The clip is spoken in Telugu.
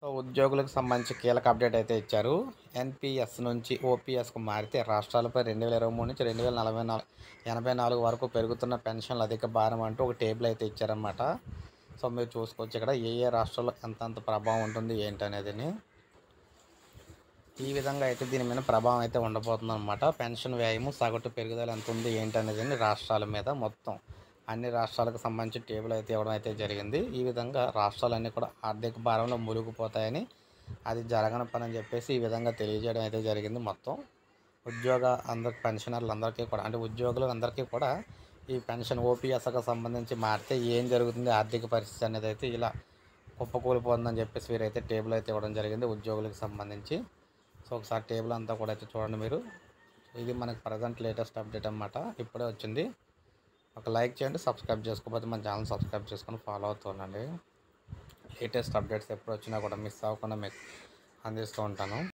సో ఉద్యోగులకు సంబంధించి కీలక అప్డేట్ అయితే ఇచ్చారు ఎన్పిఎస్ నుంచి ఓపీఎస్కు మారితే రాష్ట్రాలపై రెండు వేల ఇరవై మూడు నుంచి రెండు వేల నలభై నాలుగు ఎనభై నాలుగు వరకు పెరుగుతున్న పెన్షన్లు అధిక భారం అంటూ ఒక టేబుల్ అయితే ఇచ్చారన్నమాట సో మీరు చూసుకోవచ్చు ఇక్కడ ఏ ఏ రాష్ట్రాల్లో ఎంత అంత ప్రభావం ఉంటుంది ఏంటి అనేదిని ఈ విధంగా అయితే దీని మీద ప్రభావం అయితే ఉండబోతుంది అనమాట పెన్షన్ వ్యయము సగటు పెరుగుదల ఎంత ఉంది ఏంటి అనేది రాష్ట్రాల మీద మొత్తం అన్ని రాష్ట్రాలకు సంబంధించి టేబుల్ అయితే ఇవ్వడం అయితే జరిగింది ఈ విధంగా రాష్ట్రాలన్నీ కూడా ఆర్థిక భారంలో మునిగిపోతాయని అది జరగని పని అని చెప్పేసి ఈ విధంగా తెలియజేయడం అయితే జరిగింది మొత్తం ఉద్యోగ అందరికి పెన్షనర్లు అందరికీ కూడా అంటే ఉద్యోగులు అందరికీ కూడా ఈ పెన్షన్ ఓపీఎస్కి సంబంధించి మారితే ఏం జరుగుతుంది ఆర్థిక పరిస్థితి అనేది అయితే ఇలా కుప్పకూలిపోతుందని చెప్పేసి వీరైతే టేబుల్ అయితే ఇవ్వడం జరిగింది ఉద్యోగులకు సంబంధించి సో ఒకసారి టేబుల్ అంతా కూడా అయితే చూడండి మీరు ఇది మనకి ప్రజెంట్ లేటెస్ట్ అప్డేట్ అనమాట ఇప్పుడే వచ్చింది ఒక లైక్ చేయండి సబ్స్క్రైబ్ చేసుకోకపోతే మన ఛానల్ సబ్స్క్రైబ్ చేసుకొని ఫాలో అవుతుండండి లేటెస్ట్ అప్డేట్స్ ఎప్పుడు వచ్చినా కూడా మిస్ అవ్వకుండా మీకు అందిస్తూ ఉంటాను